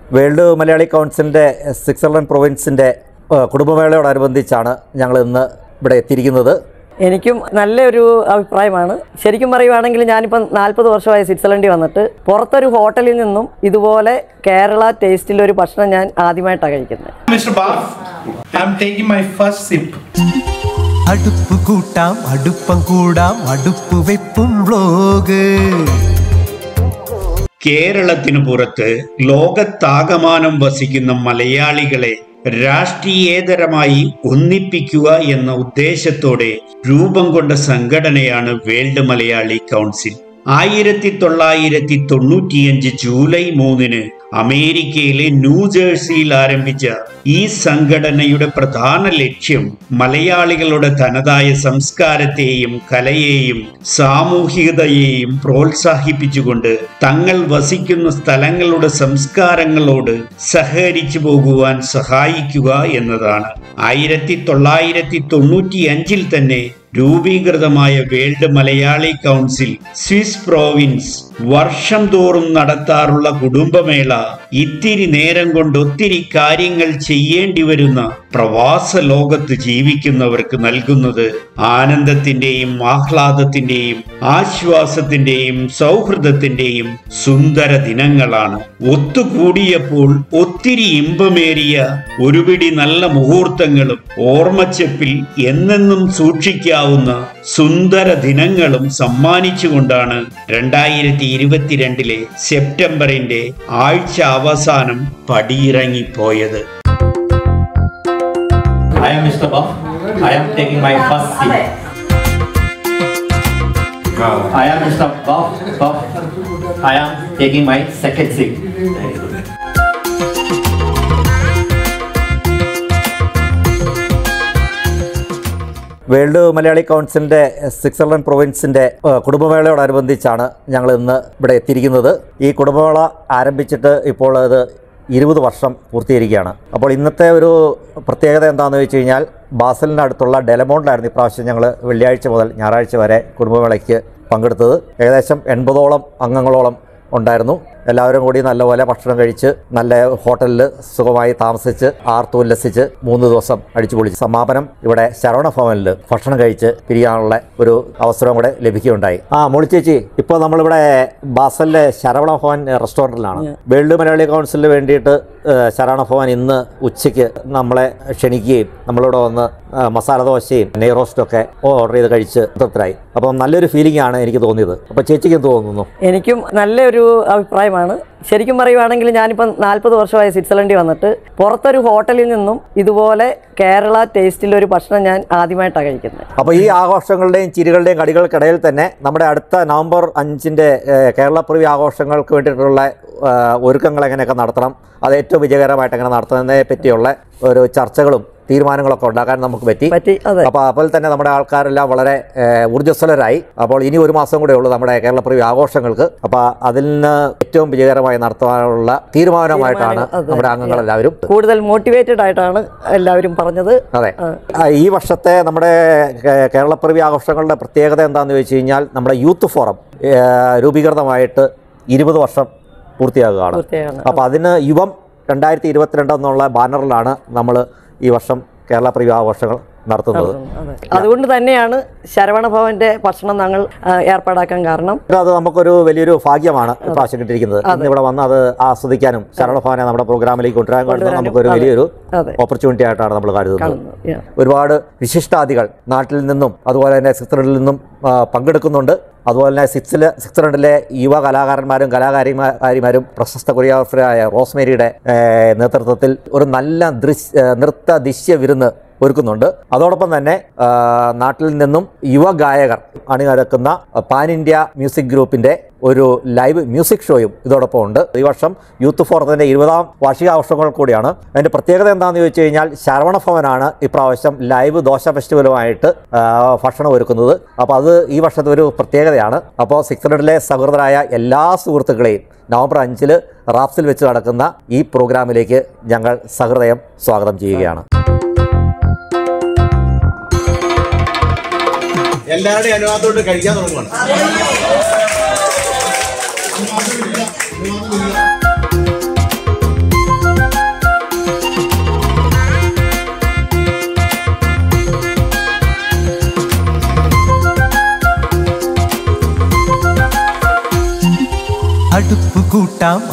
World Malayali കൗൺസിലിൻ്റെ സ്വിറ്റ്സർലൻഡ് പ്രൊവിൻസിൻ്റെ ഏഹ്, കുടുംബമേളയോടനുബന്ധിച്ചാണ് ഞങ്ങൾ ഇന്ന് ഇവിടെ എത്തിയിരിക്കുന്നത് എനിക്കും നല്ലൊരു അഭിപ്രായമാണ് ശരിക്കും പറയുവാണെങ്കിൽ ഞാനിപ്പം നാൽപ്പത് വർഷമായി സ്വിറ്റ്സർലൻഡിൽ വന്നിട്ട് പുറത്തൊരു ഹോട്ടലിൽ നിന്നും ഇതുപോലെ കേരള ടേസ്റ്റിൽ ഒരു ഭക്ഷണം ഞാൻ ആദ്യമായിട്ടാണ് കഴിക്കുന്നത് Mr. Baf, I'm taking my first sip. അടുപ്പ് കൂട്ടാം അടുപ്പം കൂടാം അടുപ്പ് വെപ്പും വ്ലോഗ് കേരളത്തിനു പുറത്ത് ലോകത്താകമാനം വസിക്കുന്ന മലയാളികളെ രാഷ്ട്രീയേതരമായി ഒന്നിപ്പിക്കുക എന്ന ഉദ്ദേശത്തോടെ രൂപം കൊണ്ട സംഘടനയാണ് വേൾഡ് മലയാളി കൗൺസിൽ ആയിരത്തി തൊള്ളായിരത്തി തൊണ്ണൂറ്റിയഞ്ച് ജൂലൈ മൂന്നിന് അമേരിക്കയിലെ ന്യൂജേഴ്സിയിൽ ആരംഭിച്ച ഈ സംഘടനയുടെ പ്രധാന ലക്ഷ്യം മലയാളികളുടെ തനതായ സംസ്കാരത്തെയും കലയെയും സാമൂഹികതയെയും പ്രോത്സാഹിപ്പിച്ചുകൊണ്ട് തങ്ങൾ വസിക്കുന്ന സ്ഥലങ്ങളുടെ സംസ്കാരങ്ങളോട് സഹകരിച്ചു പോകുവാൻ സഹായിക്കുക എന്നതാണ് ആയിരത്തി തൊള്ളായിരത്തി തൊണ്ണൂറ്റി അഞ്ചിൽ തന്നെ രൂപീകൃതമായ world Malayali council Swiss province വർഷം തോറും നടത്താറുള്ള കുടുംബമേള ഇത്തിരി നേരം കൊണ്ട് ഒത്തിരി കാര്യങ്ങൾ ചെയ്യേണ്ടി വരുന്ന പ്രവാസ ലോകത്ത് ജീവിക്കുന്നവർക്ക് നൽകുന്നത് ആനന്ദത്തിന്റെയും ആഹ്ലാദത്തിന്റെയും ആശ്വാസത്തിന്റെയും സൗഹൃദത്തിന്റെയും സുന്ദര ദിനങ്ങളാണ് ഒത്തുകൂടിയപ്പോൾ ഒത്തിരി ഇമ്പമേറിയ ഒരുപിടി നല്ല മുഹൂർത്തങ്ങളും ഓർമ്മച്ചെപ്പിൽ എന്നെന്നും സൂക്ഷിക്കാവുന്ന സുന്ദര ദിനങ്ങളും സമ്മാനിച്ചുകൊണ്ടാണ് രണ്ടായിരത്തി ഇരുപത്തിരണ്ടിലെ സെപ്റ്റംബറിന്റെ ആഴ്ച അവസാനം പടിയിറങ്ങിപ്പോയത് I am Mr. Buff. I am taking my first seat. I am Mr. Buff. Buff. I am taking my second seat. World Malayali കൗൺസിലിൻ്റെ സ്വിറ്റ്സർലൻഡ് പ്രൊവിൻസിൻ്റെ ഏഹ്, കുടുംബമേളയോടനുബന്ധിച്ചാണ് ഞങ്ങൾ ഇന്ന് ഇവിടെ എത്തിയിരിക്കുന്നത് ഈ കുടുംബമേള ആരംഭിച്ചിട്ട് ഇപ്പോൾ അത് ഇരുപത് വർഷം പൂർത്തീകരിക്കുകയാണ് അപ്പോൾ ഇന്നത്തെ ഒരു പ്രത്യേകത എന്താണെന്ന് വെച്ച് കഴിഞ്ഞാൽ ബാസലിൻ്റെ അടുത്തുള്ള ഡെലമോണ്ടിലായിരുന്നു ഇപ്രാവശ്യം ഞങ്ങൾ വെള്ളിയാഴ്ച മുതൽ ഞായറാഴ്ച വരെ കുടുംബമേളയ്ക്ക് പങ്കെടുത്തത് ഏകദേശം എൺപതോളം അംഗങ്ങളോളം ഉണ്ടായിരുന്നു എല്ലാവരും കൂടി നല്ലപോലെ ഭക്ഷണം കഴിച്ച് നല്ല ഹോട്ടലിൽ സുഖമായി താമസിച്ച് ആർത്തുല്ലസിച്ച് മൂന്ന് ദിവസം അടിച്ചു പൊളിച്ച് സമാപനം ഇവിടെ ശരവണ ഭവനിൽ ഭക്ഷണം കഴിച്ച് പിരിയാനുള്ള ഒരു അവസരം കൂടെ ലഭിക്കുകയുണ്ടായി ആ മോളി ചേച്ചി ഇപ്പോൾ നമ്മളിവിടെ ബാസലിലെ ശരവണ ഭവൻ റെസ്റ്റോറൻറ്റിലാണ് വേൾഡ് മലയാളി കൗൺസിലിന് വേണ്ടിയിട്ട് ഏഹ്, ശരവണ ഭവൻ ഇന്ന് ഉച്ചയ്ക്ക് നമ്മളെ ക്ഷണിക്കുകയും നമ്മളിവിടെ വന്ന് ആ, മസാല ദോശയും നെയ് റോസ്റ്റും ഒക്കെ ഓർഡർ ചെയ്ത് കഴിച്ച് തൃപ്തരായി അപ്പം നല്ലൊരു ഫീലിംഗ് ആണ് എനിക്ക് തോന്നിയത് അപ്പോൾ ചേച്ചിക്ക് എന്ത് തോന്നുന്നു എനിക്കും നല്ലൊരു അഭിപ്രായമാണ് ശരിക്കും പറയുവാണെങ്കിൽ ഞാനിപ്പം നാൽപ്പത് വർഷമായി സ്വിറ്റ്സർലൻഡിൽ വന്നിട്ട് പുറത്തൊരു ഹോട്ടലിൽ നിന്നും ഇതുപോലെ കേരള ടേസ്റ്റിൽ ഒരു ഭക്ഷണം ഞാൻ ആദ്യമായിട്ടാണ് കഴിക്കുന്നത് അപ്പോൾ ഈ ആഘോഷങ്ങളുടെയും ചിരികളുടെയും കടികൾക്കിടയിൽ തന്നെ നമ്മുടെ അടുത്ത നവംബർ അഞ്ചിൻ്റെ കേരളപ്പിറവി ആഘോഷങ്ങൾക്ക് വേണ്ടിയിട്ടുള്ള ഏഹ്, ഒരുക്കങ്ങൾ എങ്ങനെയൊക്കെ നടത്തണം അത് ഏറ്റവും വിജയകരമായിട്ട് എങ്ങനെ നടത്തുന്നതിനെ പറ്റിയുള്ള ഒരു ചർച്ചകളും തീരുമാനങ്ങളൊക്കെ ഉണ്ടാക്കാൻ നമുക്ക് പറ്റി പറ്റി അതെ അപ്പോൾ അപ്പോൾ തന്നെ നമ്മുടെ ആൾക്കാരെല്ലാം വളരെ ഏഹ്, ഊർജ്ജസ്വലരായി അപ്പോൾ ഇനി ഒരു മാസം കൂടെ ഉള്ളൂ നമ്മുടെ കേരളപ്പിറവി ആഘോഷങ്ങൾക്ക് അപ്പോൾ അതിൽ നിന്ന് ഏറ്റവും വിജയകരമായി നടത്താനുള്ള തീരുമാനമായിട്ടാണ് തീരുമാനങ്ങൾ, അതെ. നമ്മുടെ അംഗങ്ങളെല്ലാവരും കൂടുതൽ മോട്ടിവേറ്റഡ് ആയിട്ടാണ് എല്ലാവരും പറഞ്ഞത് അതെ ആ, ഈ വർഷത്തെ നമ്മുടെ കേ- കേരളപ്പിറവി ആഘോഷങ്ങളുടെ പ്രത്യേകത എന്താണെന്ന് ചോദിച്ചു കഴിഞ്ഞാൽ നമ്മുടെ യൂത്ത് ഫോറം ഏ, രൂപീകൃതമായിട്ട് ഇരുപത് വർഷം പൂർത്തിയാകുകയാണ് പൂർത്തിയാകുകയാണ്. അപ്പോൾ അതിന് യുവം രണ്ടായിരത്തി ഇരുപത്തിരണ്ട് എന്നുള്ള ബാനറിലാണ് നമ്മൾ ഈ വർഷം കേരളപ്പിറവി ആഘോഷങ്ങൾ നടത്തുന്നത് അതെ. അതുകൊണ്ട് തന്നെയാണ് ശരവണ ഭവന്റെ ഭക്ഷണം ഞങ്ങൾ ആ, ഏർപ്പാടാക്കാൻ കാരണം അത് നമുക്കൊരു വലിയൊരു ഭാഗ്യമാണ് ഇപ്രാവശ്യം കിട്ടിയിരിക്കുന്നത് ഇന്ന് ഇവിടെ വന്ന് അത് ആസ്വദിക്കാനും ശരണഭവനെ നമ്മുടെ പ്രോഗ്രാമിലേക്ക് കൊണ്ടുവരാൻ കഴിയുന്നത് നമുക്കൊരു വലിയൊരു അതെ. ഓപ്പർച്യൂണിറ്റി ആയിട്ടാണ് നമ്മൾ കരുതുന്നത് കാണുന്നു Yeah. ഒരുപാട് വിശിഷ്ടാദികൾ നാട്ടിൽ നിന്നും അതുപോലെ തന്നെ സിക്സ്റണ്ടിൽ നിന്നും ആ, പങ്കെടുക്കുന്നുണ്ട് അതുപോലെ തന്നെ സിക്സിൽ സിക്സ്റണ്ടിലെ യുവ കലാകാരന്മാരും കലാകാരിമാരും പ്രശസ്ത കൊറിയോഗ്രാഫറായ റോസ്മേരിയുടെ ഏ, നേതൃത്വത്തിൽ ഒരു നല്ല ദൃശ്യ ഏ, നൃത്ത ദൃശ്യ വിരുന്ന് ഒരുക്കുന്നുണ്ട് അതോടൊപ്പം തന്നെ ആ, നാട്ടിൽ നിന്നും യുവ ഗായകർ അണിനിരക്കുന്ന പാൻ ഇന്ത്യ മ്യൂസിക് ഗ്രൂപ്പിന്റെ ഒരു ലൈവ് മ്യൂസിക് ഷോയും ഇതോടൊപ്പം ഉണ്ട് ഈ വർഷം യൂത്ത് ഫോറത്തിന്റെ ഇരുപതാം വാർഷികാഘോഷങ്ങൾ കൂടിയാണ് അതിന്റെ പ്രത്യേകത എന്താണെന്ന് ചോദിച്ചു കഴിഞ്ഞാൽ ശരവണ ഭവനാണ് ഇപ്രാവശ്യം ലൈവ് ദോശ ഫെസ്റ്റിവലുമായിട്ട് ആ, ഭക്ഷണം ഒരുക്കുന്നത് അപ്പോൾ അത് ഈ വർഷത്തെ ഒരു പ്രത്യേകതയാണ് അപ്പോൾ സിക്സ് ഹൺഡ്രഡിലെ സഹൃദരായ എല്ലാ സുഹൃത്തുക്കളെയും നവംബർ അഞ്ചിൽ റാപ്സിൽ വെച്ച് നടക്കുന്ന ഈ പ്രോഗ്രാമിലേക്ക് ഞങ്ങൾ സഹൃദയം സ്വാഗതം ചെയ്യുകയാണ് എല്ലാവരുടെയും അനുവാദത്തോട് കഴിക്കാൻ തുടങ്ങുവാണ്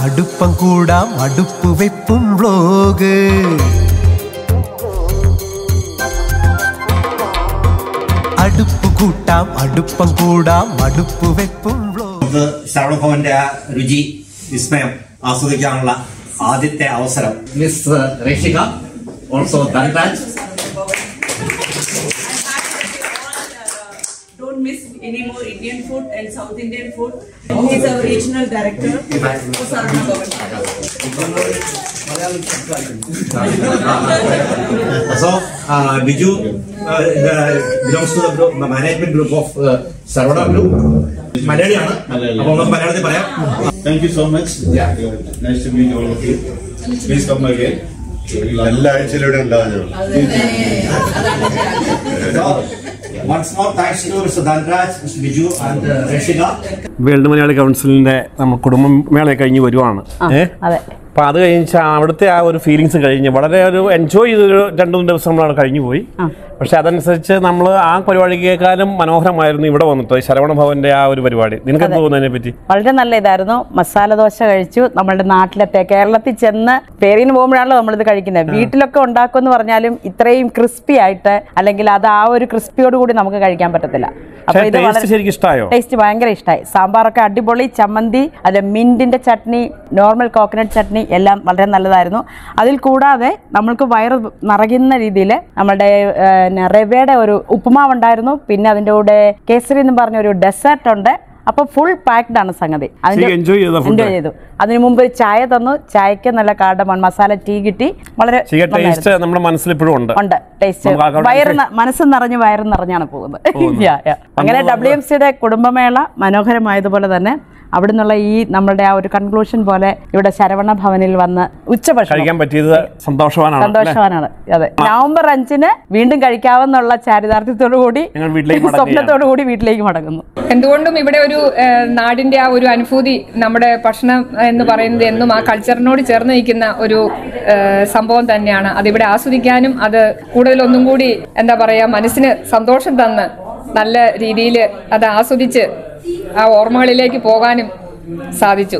അടുപ്പം കൂടാം അടുപ്പ് വെപ്പും വ്ലോഗ് അടുപ്പ് കൂട്ടാം അടുപ്പം കൂടാം അടുപ്പ് വെപ്പും വ്ലോഗ് നമുക്ക് ശ്രവണഭവന്റെ ആ രുചി വിസ്മയം ആസ്വദിക്കാനുള്ള ആദ്യത്തെ അവസരം Miss uh, Reshika, also Dhanraj. don't miss any more Indian food and South Indian food. He is our regional director for Sarana Bhavan. So, uh, Biju uh, the- belongs to the group, the management group of uh, Sarvada Group. മലയാളിയാണ് അപ്പൊ നമുക്ക് മലയാളത്തിൽ പറയാം Thank you so much. Yeah. Nice to meet all of you. Please come again. എല്ലാ ആഴ്ചയിലും ഇവിടെ ഉണ്ടാവും once more thanks to Mr Dhanraj Mr Biju and Rakshika world Malayali കൗൺസിലിന്റെ നമ്മൾ കുടുംബമേള കഴിഞ്ഞ് വരുവാണ് ഏഹ് അതെ അപ്പോൾ അത് കഴിഞ്ഞ് അവിടുത്തെ ആ ഒരു ഫീലിങ്സ് കഴിഞ്ഞ് വളരെ ഒരു എൻജോയ് ചെയ്തൊരു രണ്ട് മൂന്ന് ദിവസം നമ്മളവിടെ കഴിഞ്ഞു പോയി പക്ഷെ അതനുസരിച്ച് നമ്മൾ ആ പരിപാടിയേക്കാളും മനോഹരമായിരുന്നു ഇവിടെ വന്നിട്ട് ശരവണ ഭവന്റെ ആ ഒരു പരിപാടി നിനക്ക് എന്ത് തോന്നുന്നു അതിനെ പറ്റി വളരെ നല്ല ഇതായിരുന്നു മസാല ദോശ കഴിച്ചു നമ്മുടെ നാട്ടിലത്തെ കേരളത്തിൽ ചെന്ന് പേരിന് പോകുമ്പോഴാണല്ലോ നമ്മളിത് കഴിക്കുന്നത് വീട്ടിലൊക്കെ ഉണ്ടാക്കുമെന്ന് പറഞ്ഞാലും ഇത്രയും ക്രിസ്പി ആയിട്ട് അല്ലെങ്കിൽ അത് ആ ഒരു ക്രിസ്പിയോട് കൂടി നമുക്ക് കഴിക്കാൻ പറ്റത്തില്ല പക്ഷേ taste ശരിക്കും ഇഷ്ടായോ? ടേസ്റ്റ് ഭയങ്കര ഇഷ്ടമായി സാമ്പാറൊക്കെ അടിപൊളി ചമ്മന്തി അത് മിന്റിന്റെ ചട്നി നോർമൽ കോക്കനട്ട് ചട്നി എല്ലാം വളരെ നല്ലതായിരുന്നു അതിൽ കൂടാതെ നമ്മൾക്ക് വയറ് നിറയുന്ന രീതിയിൽ നമ്മുടെ ഏഹ്, പിന്നെ റവയുടെ ഒരു ഉപ്പുമാവ് ഉണ്ടായിരുന്നു പിന്നെ അതിൻ്റെ കൂടെ കേസരി എന്ന് പറഞ്ഞ ഒരു ഡെസേർട്ട് ഉണ്ട് അപ്പൊ ഫുൾ പാക്ഡ് ആണ് സംഗതി ശരിക്കും enjoy ചെയ്തോ food? എൻജോയ് ചെയ്തു അതിനു മുമ്പ് ഒരു ചായ തന്നു ചായക്ക് നല്ല കാർഡമൺ മസാല ടീ കിട്ടി വളരെ ശരിക്കും നന്നായിരുന്നു. ടേസ്റ്റ് നമ്മുടെ മനസ്സിൽ ഇപ്പോഴും ഉണ്ട് ഉണ്ട് ടേസ്റ്റ് നമുക്ക് ആൾക്കാരുടെ വയറ് ന- മനസ്സ് നിറഞ്ഞ് വയറ് നിറഞ്ഞാണ് പോകുന്നത് Yeah, yeah. അങ്ങനെ ഡബ്ല്യു എം സിയുടെ കുടുംബമേള മനോഹരമായതുപോലെ തന്നെ അവിടെ നിന്നുള്ള ഈ നമ്മളുടെ ആ ഒരു കൺക്ലൂഷൻ പോലെ ഇവിടെ ശരവണ ഭവനിൽ വന്ന് ഉച്ചഭക്ഷണം കഴിക്കാൻ പറ്റിയത് സന്തോഷവാനാണ് അല്ലേ? സന്തോഷവാനാണ് അതെ നവംബർ അഞ്ചിന് വീണ്ടും കഴിക്കാവുന്നുള്ള ചാരിതാർത്ഥ്യത്തോടു കൂടി ഞങ്ങൾ വീട്ടിലേക്ക് മടങ്ങുകയാണ്. സ്വപ്നത്തോടു കൂടി വീട്ടിലേക്ക് മടങ്ങുന്നു എന്തുകൊണ്ടും ഇവിടെ ഒരു ഏഹ്, നാടിന്റെ ആ ഒരു അനുഭൂതി നമ്മുടെ ഭക്ഷണം എന്ന് പറയുന്നത് എന്നും ആ കൾച്ചറിനോട് ചേർന്ന് നിൽക്കുന്ന ഒരു ഏഹ്, സംഭവം തന്നെയാണ് അതിവിടെ ആസ്വദിക്കാനും അത് കൂടുതലൊന്നും കൂടി എന്താ പറയാ മനസ്സിന് സന്തോഷം തന്ന് നല്ല രീതിയിൽ അത് ആസ്വദിച്ച് ആ ഓർമ്മകളിലേക്ക് പോകാനും സാധിച്ചു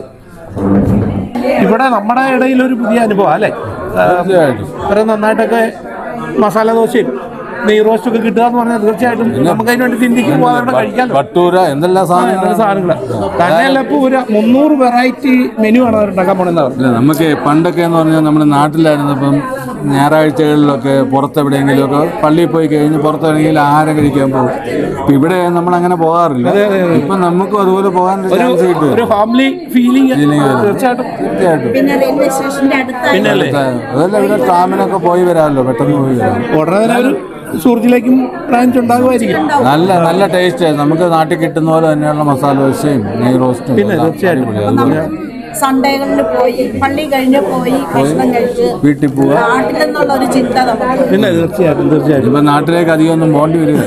ഇവിടെ നമ്മുടെ ഇടയിൽ ഒരു പുതിയ അനുഭവം അല്ലേ ഇത്ര നന്നായിട്ടൊക്കെ മസാല ദോശയും നെയ് റോസ്റ്റ് ഒക്കെ കിട്ടുക എന്ന് പറഞ്ഞാൽ തീർച്ചയായിട്ടും നമുക്ക് അതിന് വേണ്ടി ചിന്തിക്ക് പോകാതെ ഇവിടെ കഴിക്കാമല്ലോ ഭട്ടൂര എന്തെല്ലാം സാധനങ്ങൾ സാധനങ്ങൾ തന്നെയല്ല ഇപ്പൊ ഒരു മുന്നൂറ് വെറൈറ്റി മെനു ആണ് അവർ ഉണ്ടാക്കാൻ പോണെന്ന് ഇല്ല, നമുക്ക് പണ്ടൊക്കെ എന്ന് പറഞ്ഞാൽ നമ്മുടെ നാട്ടിലായിരുന്നപ്പം ഞായറാഴ്ചകളിലൊക്കെ പുറത്തെവിടെയെങ്കിലുമൊക്കെ പള്ളിയിൽ പോയി കഴിഞ്ഞ് പുറത്തെവിടെയെങ്കിലും ആഹാരം കഴിക്കാൻ പോകും ഇപ്പൊ ഇവിടെ നമ്മൾ അങ്ങനെ പോകാറില്ല ഇപ്പൊ നമുക്കും അതുപോലെ പോകാൻ ചാൻസ് കിട്ടും ഒരു ഫാമിലി ഫീലിംഗ് തീർച്ചയായിട്ടും തീർച്ചയായിട്ടും പിന്നെ റെയിൽവേ സ്റ്റേഷന്റെ അടുത്തായി അതല്ല ഇവിടെ ട്രാമിനൊക്കെ പോയി വരാമല്ലോ പെട്ടെന്ന് പോയി വരാം ഉടനെ തന്നെ ഒരു സൂറത്തിലേക്കും ബ്രാഞ്ച് ഉണ്ടാകുമായിരിക്കും നല്ല നല്ല ടേസ്റ്റ് നമുക്ക് നാട്ടിൽ കിട്ടുന്ന പോലെ തന്നെയുള്ള മസാല ദോശയും നെയ് റോസ്റ്റും പിന്നെ എല്ലാം തീർച്ചയായിട്ടും. അടിപൊളിയാ. അതുപോലെ സൺഡേകളിൽ പോയി പള്ളി കഴിഞ്ഞ് പോയി ഭക്ഷണം കഴിച്ച് വീട്ടിൽ പോവാ നാട്ടിലെന്നുള്ള ഒരു ചിന്ത നമുക്ക് പിന്നെ തീർച്ചയായിട്ടും തീർച്ചയായിട്ടും ഇപ്പൊ നാട്ടിലേക്ക് അധികം ഒന്നും പോകേണ്ടി വരില്ല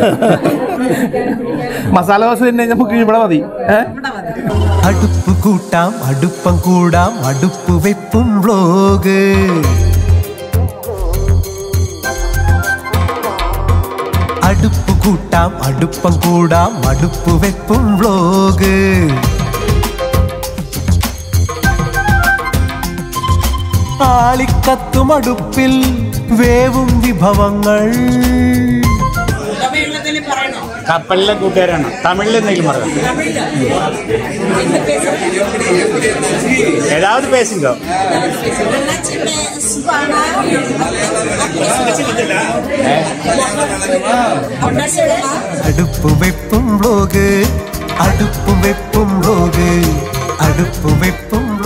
മസാല ദോശ തന്നെ നമുക്ക് ഇവിടെ മതി ഏഹ് അടുപ്പ് കൂട്ടാം അടുപ്പം കൂടാം അടുപ്പ് വെപ്പും വ്ലോഗ് അടുപ്പ് കൂട്ടാം അടുപ്പം കൂടാം അടുപ്പ് വെപ്പും വ്ലോഗ് ആളിക്കത്തും അടുപ്പിൽ വേവും വിഭവങ്ങൾ കപ്പലിലെ കൂട്ടുകാരാണ് തമിഴിൽ എന്തെങ്കിലും പറയാം ഏതാവത് പേസുണ്ടോ അടുപ്പ് വെപ്പും വ്ലോഗ് അടുപ്പ് വെപ്പും വ്ലോഗ് അടുപ്പ് വെപ്പും